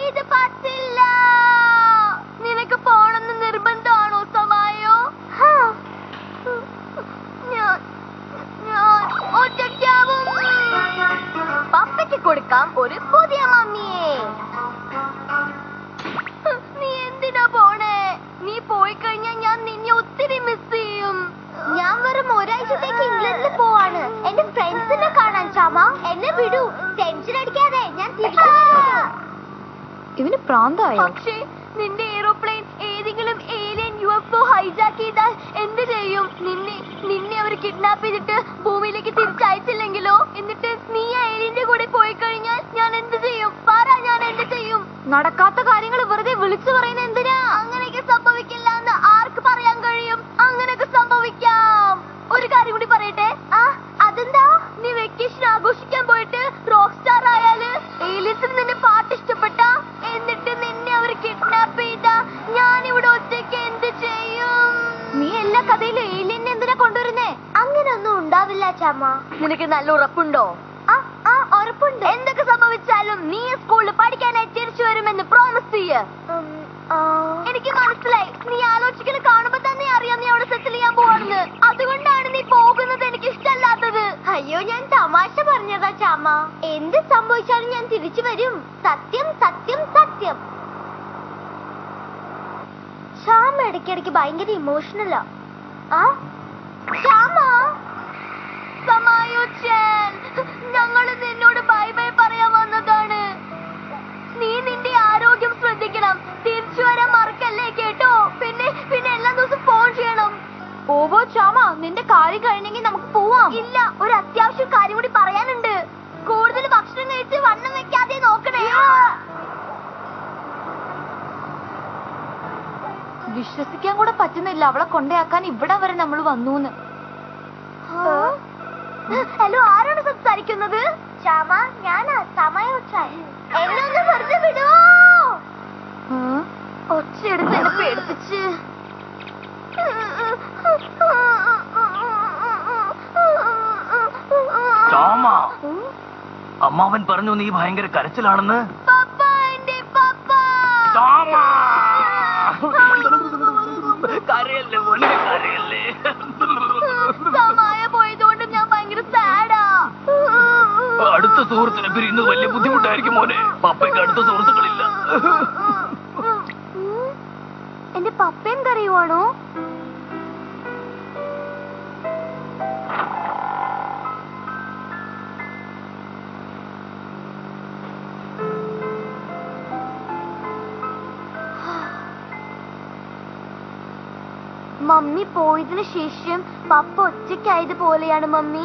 ഇത് പറ്റില്ല നിനക്ക് പോണെന്ന് നിർബന്ധമാണോ സമായോ ഹാ. ഞാൻ ഞാൻ ഒറ്റയ്ക്കാവും പപ്പയ്ക്ക് കൊടുക്കാം ഒരു പുതിയ മമ്മിയെ നീ എന്തിനാ പോണേ നീ പോയി കഴിഞ്ഞാൽ ഞാൻ നിന്നെ ഒത്തിരി മിസ് ചെയ്യും ഞാൻ വെറും ഒരാഴ്ചത്തേക്ക് ഇംഗ്ലണ്ടിൽ പോവാണ് എന്റെ ഫ്രണ്ട്സിനെ കാണാൻ ചാമ എന്നെ വിടൂ ടെൻഷൻ അടിക്കാതെ ഞാൻ തിരിച്ചു ഇവന് പ്രാന്തായോ പക്ഷേ നിന്റെ എയ്റോപ്ലെയിൻ ഏതെങ്കിലും alien U F O hijack ചെയ്താൽ എന്ത് ചെയ്യും നിന്നെ നിന്നെ അവർ കിഡ്നാപ്പ് ചെയ്തിട്ട് ഭൂമിയിലേക്ക് തിരിച്ചയച്ചില്ലെങ്കിലോ എന്നിട്ട് നീ ആ ഏലിയന്റെ കൂടെ പോയി കഴിഞ്ഞാൽ ഞാൻ എന്ത് ചെയ്യും പറ ഞാൻ എന്ത് ചെയ്യും നടക്കാത്ത കാര്യങ്ങൾ വെറുതെ വിളിച്ചു പറയുന്ന എന്തിനാ അങ്ങനെയൊക്കെ സംഭവിക്കില്ല എന്ന് ആർക്ക് പറയാൻ കഴിയും അങ്ങനെയൊക്കെ സംഭവിക്കാം ഒരു കാര്യം കൂടി പറയട്ടെ ആ അതെന്താ നീ വെക്കേഷൻ ആഘോഷിക്കാൻ പോയിട്ട് റോക്ക് സ്റ്റാർ ആയാല് ഏലിയൻസിന് നിന്നെ പാട്ട് ഇഷ്ടപ്പെട്ട എന്നിട്ട് നിന്നെ അവർ കിഡ്നാപ്പ് ചെയ്ത ഞാൻ ഇവിടെ ഒറ്റയ്ക്ക് എന്ത് ചെയ്യും നീ എല്ലാ കഥയിലും ഏലിയനെ എന്തിനാ കൊണ്ടുവരുന്നേ അങ്ങനൊന്നും ഉണ്ടാവില്ല ചമ്മ നിനക്ക് നല്ല ഉറപ്പുണ്ടോ ആ ഉറപ്പുണ്ട് എന്തൊക്കെ സംഭവിച്ചാലും നീ സ്കൂളിൽ പഠിക്കാനായി തിരിച്ചു വരുമെന്ന് പ്രോമിസ് ചെയ്യ് എനിക്ക് മനസ്സിലായി നീ ആലോചിക്കുന്നത് കാണുമ്പോ തന്നെ അറിയാം നീ അവിടെ സെറ്റിൽ ചെയ്യാൻ പോവാണെന്ന് അതുകൊണ്ടാണ് നീ പോകുന്നത് എനിക്ക് ഇഷ്ടമല്ലാത്തത് അയ്യോ ഞാൻ തമാശ പറഞ്ഞതാ ചാമ എന്ത് സംഭവിച്ചാലും ഞാൻ തിരിച്ചു വരും സത്യം സത്യം സത്യം ശ്യാമ ഇടയ്ക്കിടയ്ക്ക് ഭയങ്കര ഇമോഷണലാ ആ ശ്യാമ സമായോച്ചൻ ഞങ്ങൾ നിന്നോട് ബൈ ബൈ പറയാൻ വന്നതാണ് നീ നിന്റെ ആരോഗ്യം ശ്രദ്ധിക്കണം തിരിച്ചു വരാൻ മറക്കല്ലേ കേട്ടോ പിന്നെ പിന്നെ എല്ലാ ദിവസവും ഫോൺ ചെയ്യണം ഓവോ ചാമ നിന്റെ കാര്യം കഴിഞ്ഞെങ്കിൽ നമുക്ക് പോവാം ഇല്ല ഒരു അത്യാവശ്യം കാര്യം കൂടി പറയാനുണ്ട് കൂടുതൽ ഭക്ഷണം കഴിച്ച് വണ്ണം വെക്കാതെ നോക്കണേ വിശ്വസിക്കാൻ കൂടെ പറ്റുന്നില്ല അവളെ കൊണ്ടയാക്കാൻ ഇവിടെ വരെ നമ്മൾ വന്നൂന്ന് ഹലോ ആരാണ് സംസാരിക്കുന്നത് ശ്യാമ ഞാനാ സമയോച്ചാൻ എന്നെ ഒന്ന് വെറുതെ വിടുവോ ഒച്ചയെടുത്ത് എന്നെ പേടിപ്പിച്ച് ചാമ അമ്മാവൻ പറഞ്ഞു നീ ഭയങ്കര കരച്ചിലാണെന്ന് പപ്പ എന്റെ പപ്പ ചാമ കരയല്ലേ മോനെ കരയല്ലേ സമയ പോയതുകൊണ്ട് ഞാൻ ഭയങ്കര സാഡാ അടുത്ത സുഹൃത്തിനെ പിരിയുന്നത് വലിയ ബുദ്ധിമുട്ടായിരിക്കും മോനെ പപ്പയ്ക്ക് അടുത്ത സുഹൃത്തുക്കളില്ല എന്റെ പപ്പയും കരയുവാണോ മമ്മി പോയതിനു ശേഷം പപ്പ ഒറ്റയ്ക്കായത് പോലെയാണ് മമ്മി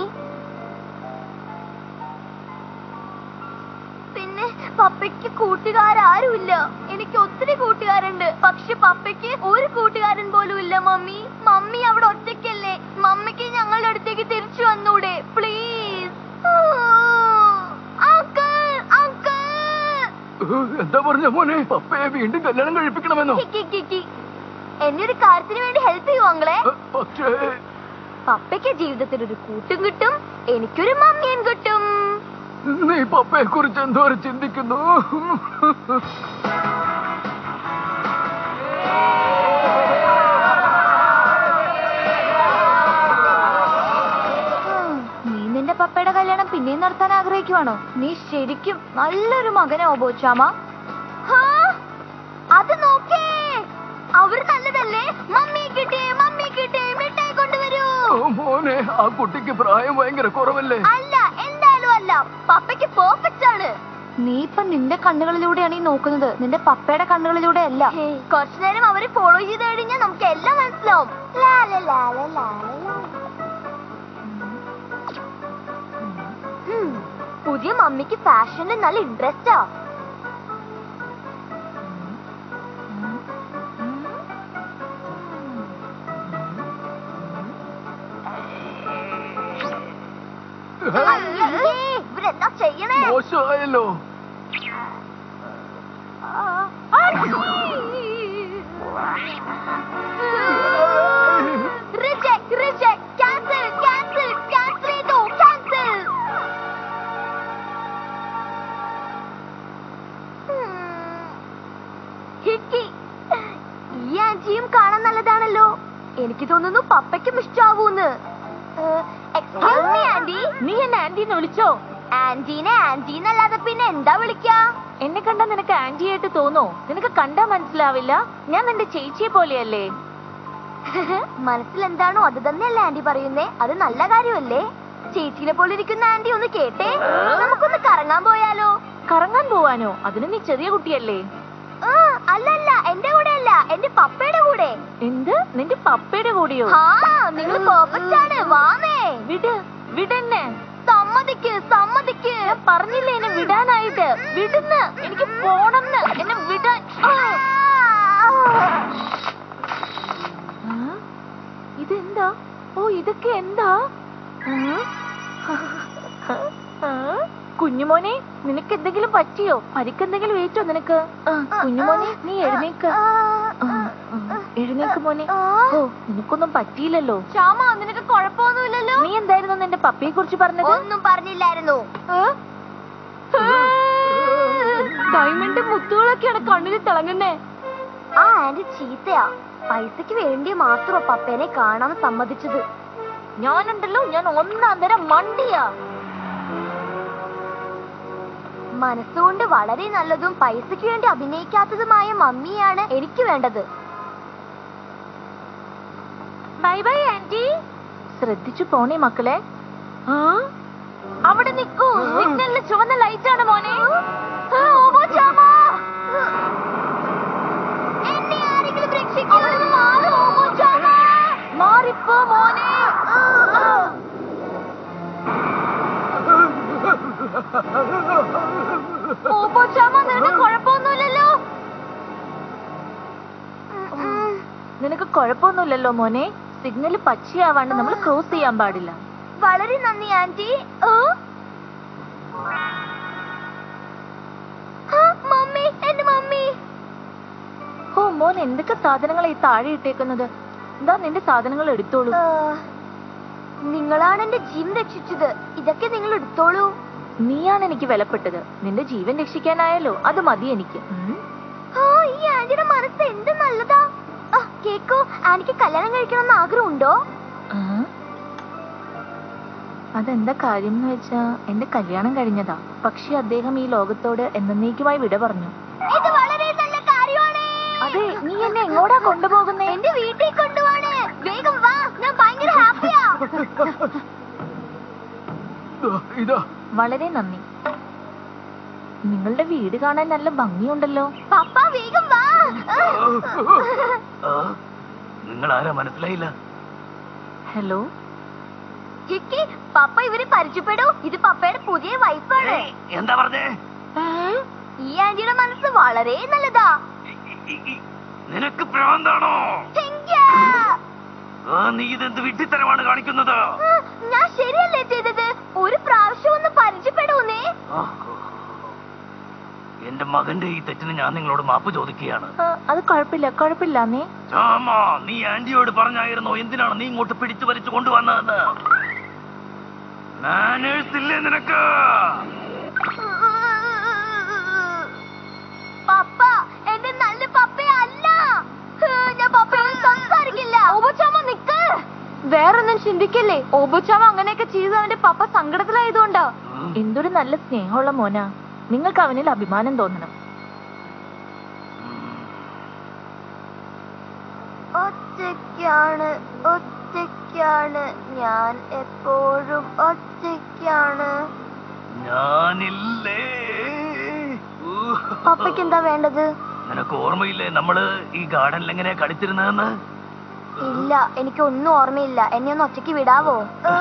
പിന്നെ പപ്പയ്ക്ക് കൂട്ടുകാരാരുമില്ല എനിക്ക് ഒത്തിരി കൂട്ടുകാരുണ്ട് പക്ഷെ പപ്പയ്ക്ക് ഒരു കൂട്ടുകാരൻ പോലും ഇല്ല മമ്മി മമ്മി അവിടെ ഒറ്റയ്ക്കല്ലേ മമ്മിക്ക് ഞങ്ങളുടെ അടുത്തേക്ക് തിരിച്ചു വന്നൂടെ പ്ലീസ് എന്താ പറഞ്ഞ മോനെ പപ്പയെ വീണ്ടും കല്യാണം കഴിപ്പിക്കണമെന്നോ എന്നെ ഒരു കാര്യത്തിന് വേണ്ടി ഹെൽപ്പ് ചെയ്യുമോ അങ്ങളെ പക്ഷേ പപ്പയ്ക്ക് ജീവിതത്തിൽ ഒരു കൂട്ടും കിട്ടും എനിക്കൊരു മമ്മിയും കിട്ടും നീ പപ്പയെ കുറിച്ച് എന്തോരം ചിന്തിക്കുന്നു നീ നിന്റെ പപ്പയുടെ കല്യാണം പിന്നെയും നടത്താൻ ആഗ്രഹിക്കുവാണോ നീ ശരിക്കും നല്ലൊരു മകനെ ഓബോച്ചാമ ഹാ? അത് നോക്കേ അവർ നല്ലതല്ലേ മമ്മി കിട്ടേ മമ്മി കിട്ടേ മിഠായി കൊണ്ടുവരൂ ഓ മോനെ ആ കുട്ടിക്ക് പ്രായം ഭയങ്കര കുറവല്ലേ അല്ല എന്തായാലും അല്ല പപ്പയ്ക്ക് പെർഫെക്റ്റ് ആണ് നീ ഇപ്പൊ നിന്റെ കണ്ണുകളിലൂടെയാണ് ഈ നോക്കുന്നത് നിന്റെ പപ്പയുടെ കണ്ണുകളിലൂടെ അല്ല കുറച്ചു നേരം അവരെ ഫോളോ ചെയ്ത് കഴിഞ്ഞാൽ നമുക്ക് എല്ലാം മനസ്സിലാവും ലാ, ലാ, ലാ, ലാ, ലാ, ലാ. ഉം, പുതിയ മമ്മിക്ക് ഫാഷനിൽ നല്ല ഇൻട്രസ്റ്റാ അയ്യേ, ഇവരെന്താ ചെയ്യണേ മോശമായല്ലോ reject reject cancel cancel cancel ചെയ്തു ക്യാൻസൽ ആന്റിയും കാണാൻ നല്ലതാണല്ലോ എനിക്ക് തോന്നുന്നു പപ്പയ്ക്കും ഇഷ്ടാവൂന്ന് എക്സ്ക്യൂസ് മീ ആന്റി നീ എന്നെ ആന്റിന്ന് വിളിച്ചോ ആന്റീനെ ആന്റി എന്നല്ലാതെ പിന്നെ എന്താ വിളിക്കാ എന്നെ കണ്ടാ നിനക്ക് ആന്റി ആയിട്ട് തോന്നോ നിനക്ക് കണ്ടാ മനസ്സിലാവില്ല ഞാൻ നിന്റെ ചേച്ചിയെ പോലെയല്ലേ മനസ്സിൽ എന്താണോ അത് തന്നെയല്ലേ ആന്റി പറയുന്നേ അത് നല്ല കാര്യമല്ലേ ചേച്ചിനെ പോലെ ഇരിക്കുന്ന ആന്റി ഒന്ന് കേട്ടേ നമുക്കൊന്ന് കറങ്ങാൻ പോയാലോ കറങ്ങാൻ പോവാനോ അതിന് നീ ചെറിയ കുട്ടിയല്ലേ ആ, അല്ലല്ല എന്റെ കൂടെ അല്ല എന്റെ പപ്പയുടെ കൂടെ എന്ത് നിന്റെ പപ്പയുടെ കൂടെയോ ആ നിങ്ങൾ പെർഫെക്റ്റ് ആണ് വാമേ വിട് വിടെന്നെ സമ്മതിക്ക് സമ്മതിക്ക് ഞാൻ പറഞ്ഞില്ലേ എന്നെ വിടാനായിട്ട് വിടുന്ന് എനിക്ക് പോണെന്ന് എന്നെ വിടാൻ ആ. ആ? ഇതെന്താ ഓ ഇതൊക്കെ എന്താ ആ? ആ? കുഞ്ഞുമോനെ നിനക്ക് എന്തെങ്കിലും പറ്റിയോ പരിക്കെന്തെങ്കിലും ഏറ്റോ നിനക്ക് ആ, കുഞ്ഞുമോനെ നീ എഴുന്നേക്ക് ആ, ആ, ആ, എഴുന്നേക്ക് മോനെ ആ. ഓ നിനക്കൊന്നും പറ്റിയില്ലല്ലോ ശ്യാമ നിനക്ക് കുഴപ്പമൊന്നുമില്ലല്ലോ നീ എന്തായിരുന്നു നിന്റെ പപ്പയെ കുറിച്ച് പറഞ്ഞത് ഒന്നും പറഞ്ഞില്ലായിരുന്നു ഡയമണ്ട് മുത്തുകളൊക്കെയാണ് കണ്ണിൽ തിളങ്ങുന്നേ ആ ആന്റി ചീത്തയാ പൈസക്ക് വേണ്ടി മാത്രം പപ്പേനെ കാണാൻ സമ്മതിച്ചത് ഞാനുണ്ടല്ലോ ഞാൻ ഒന്നാം തരം മണ്ടിയാ മനസ്സുകൊണ്ട് വളരെ നല്ലതും പൈസക്ക് വേണ്ടി അഭിനയിക്കാത്തതുമായ മമ്മിയാണ് എനിക്ക് വേണ്ടത് ബൈ ബൈ ആന്റി ശ്രദ്ധിച്ചു പോണേ മക്കളെ ആ അവിടെ നിക്കൂ സിഗ്നലിൽ ചുവന്ന ലൈറ്റ് ആണ് മോനെ ആ, ഓമോ ചാമ. എന്നെ ആരെങ്കിലും രക്ഷിക്കൂ. മാറ് ഓമോ ചാമ. മാറിപ്പോ മോനെ ആ. ഓമോ ചാമ, നിനക്ക് കുഴപ്പമൊന്നുമില്ലല്ലോ ഉം, ഉം. നിനക്ക് കുഴപ്പമൊന്നുമില്ലല്ലോ മോനെ സിഗ്നൽ പച്ചയാവാണ്ട് നമ്മൾ ക്രോസ് ചെയ്യാൻ പാടില്ല വളരെ നന്ദി ആന്റി ഓ ആ, മമ്മി എന്റെ മമ്മി ഓ മോൻ എന്തൊക്കെ സാധനങ്ങളാ ഈ താഴെ ഇട്ടേക്കുന്നത് എന്താ നിന്റെ സാധനങ്ങൾ എടുത്തോളൂ ആ, നിങ്ങളാണ് എന്റെ ജീവൻ രക്ഷിച്ചത് ഇതൊക്കെ നിങ്ങൾ എടുത്തോളൂ നീയാണ് എനിക്ക് വിലപ്പെട്ടത് നിന്റെ ജീവൻ രക്ഷിക്കാനായാലോ അത് മതി എനിക്ക് ഉം. ആ ഈ ആന്റിയുടെ മനസ്സ് എന്ത് നല്ലതാ ആ കേക്കോ ആന്റിക്ക് കല്യാണം കഴിക്കണമെന്ന് ആഗ്രഹമുണ്ടോ ആ? അതെന്താ കാര്യം എന്ന് വെച്ചാ എന്റെ കല്യാണം കഴിഞ്ഞതാ പക്ഷെ അദ്ദേഹം ഈ ലോകത്തോട് എന്നേക്കുമായി വിട പറഞ്ഞു ഇത് വളരെ നല്ല കാര്യമാണ് അതെ നീ എന്നെ എങ്ങോട്ടാ കൊണ്ടുപോകുന്നേ എന്റെ വീട്ടിൽ കൊണ്ടുപോവാണ് വേഗം വാ ഞാൻ ഭയങ്കര ഹാപ്പിയാ ഇതാ വളരെ നന്ദി നിങ്ങളുടെ വീട് കാണാൻ നല്ല ഭംഗിയുണ്ടല്ലോ പപ്പ വേഗം വാ നിങ്ങൾ ആരാ മനസ്സിലായില്ല ഹലോ ജിക്കി പപ്പ ഇവരെ പരിചയപ്പെടൂ ഇത് പപ്പയുടെ പുതിയ വൈഫാണ് ഏയ്, എന്താ പറഞ്ഞേ ഈ ആന്റിയുടെ മനസ്സ് വളരെ നല്ലതാ ഇ- ഇ- ഇ- നിനക്ക് ഭ്രാന്താണോ ഹിങ്ക്യാ. ആ നീ ഇതെന്ത് വിഡ്ഢിത്തരമാണ് കാണിക്കുന്നത് ആ, ഞാൻ ശരിയല്ലേ ചെയ്തത് ഒരു പ്രാവശ്യം ഒന്ന് പരിചയപ്പെടൂന്നേ ആ, എന്റെ മകന്റെ ഈ തെറ്റിന് ഞാൻ നിങ്ങളോട് മാപ്പ് ചോദിക്കുകയാണ് ആ, അത് കുഴപ്പമില്ല കുഴപ്പമില്ല നീ ചാമ നീ ആന്റിയോട് പറഞ്ഞായിരുന്നോ എന്തിനാണ് നീ ഇങ്ങോട്ട് പിടിച്ചു വലിച്ചു കൊണ്ടുവന്നതെന്ന് മാനേഴ്സ് ഇല്ലേ നിനക്ക് പപ്പ എന്റെ നല്ല പപ്പയല്ല ഞാൻ പപ്പയോട് സംസാരിക്കില്ല ഓബച്ചാമ നിക്ക് വേറൊന്നും ചിന്തിക്കല്ലേ ഓബുച്ചാമ അങ്ങനെയൊക്കെ ചെയ്ത് അവന്റെ പപ്പ സങ്കടത്തിലായതുകൊണ്ടാ എന്തൊരു നല്ല സ്നേഹമുള്ള മോനാ നിങ്ങൾക്ക് അവനിൽ അഭിമാനം തോന്നണം ഒറ്റയ്ക്കാണ് ഒറ്റയ്ക്കാണ് ഞാൻ എപ്പോഴും ഒറ്റയ്ക്കാണ് ഞാനില്ലേ പപ്പയ്ക്ക് എന്താ വേണ്ടത് നിനക്ക് ഓർമ്മയില്ലേ നമ്മള് ഈ ഗാർഡനിൽ എങ്ങനെയാ കളിച്ചിരുന്നതെന്ന് ഇല്ല എനിക്ക് ഒന്നും ഓർമ്മയില്ല എന്നെ ഒന്ന് ഒറ്റയ്ക്ക് വിടാവോ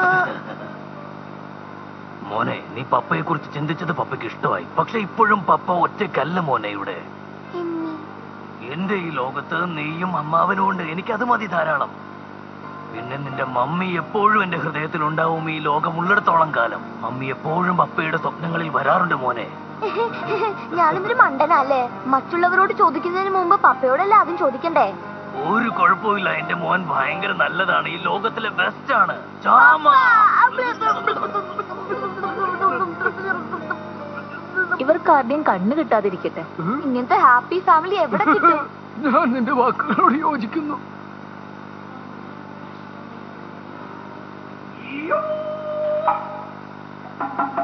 മോനെ നീ പപ്പയെ കുറിച്ച് ചിന്തിച്ചത് പപ്പയ്ക്ക് ഇഷ്ടമായി പക്ഷെ ഇപ്പോഴും പപ്പ ഒറ്റയ്ക്കല്ല മോനെ ഇവിടെ ഇമ്മി. എന്റെ ഈ ലോകത്ത് നീയും അമ്മാവനും ഉണ്ട് എനിക്കത് മതി ധാരാളം പിന്നെ നിന്റെ മമ്മി എപ്പോഴും എന്റെ ഹൃദയത്തിൽ ഉണ്ടാവും ഈ ലോകം ഉള്ളിടത്തോളം കാലം മമ്മി എപ്പോഴും പപ്പയുടെ സ്വപ്നങ്ങളിൽ വരാറുണ്ട് മോനെ ഞാനെന്തൊരു മണ്ടനല്ലേ മറ്റുള്ളവരോട് ചോദിക്കുന്നതിന് മുമ്പ് പപ്പയോടല്ലേ ആദ്യം ചോദിക്കണ്ടേ ഒരു കുഴപ്പമില്ല എന്റെ മോൻ ഭയങ്കര നല്ലതാണ് ഈ ലോകത്തിലെ ബെസ്റ്റ് ആണ് ചാമ ഇവർക്ക് ആരുടെയും കണ്ണ് കിട്ടാതിരിക്കട്ടെ ഇങ്ങനത്തെ ഹാപ്പി ഫാമിലി എവിടെ കിട്ടും ഞാൻ നിന്റെ വാക്കുകളോട് യോജിക്കുന്നു Yo!